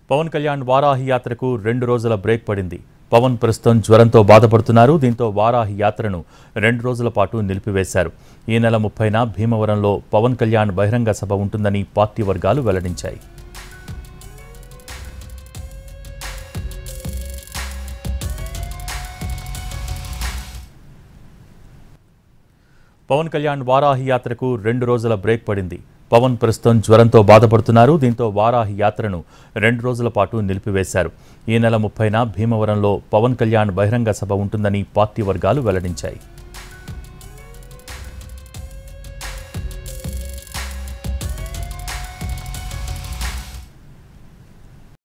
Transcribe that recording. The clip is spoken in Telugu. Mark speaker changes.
Speaker 1: పవన్ కళ్యాణ్ వారాహి యాత్రకు రెండు రోజుల బ్రేక్ పడింది పవన్ ప్రస్తుతం జ్వరంతో బాధపడుతున్నారు దీంతో వారాహి యాత్రను రెండు రోజుల పాటు నిలిపివేశారు ఈ నెల ముప్పైన భీమవరంలో పవన్ కళ్యాణ్ బహిరంగ సభ ఉంటుందని పార్టీ వర్గాలు వెల్లడించాయి పవన్ కళ్యాణ్ వారాహి యాత్రకు రెండు రోజుల బ్రేక్ పడింది పవన్ ప్రస్తుతం జ్వరంతో బాధపడుతున్నారు దీంతో వారాహి యాత్రను రెండు రోజుల పాటు నిలిపివేశారు ఈ నెల ముప్పైన భీమవరంలో పవన్ కళ్యాణ్ బహిరంగ సభ ఉంటుందని పార్టీ వర్గాలు వెల్లడించాయి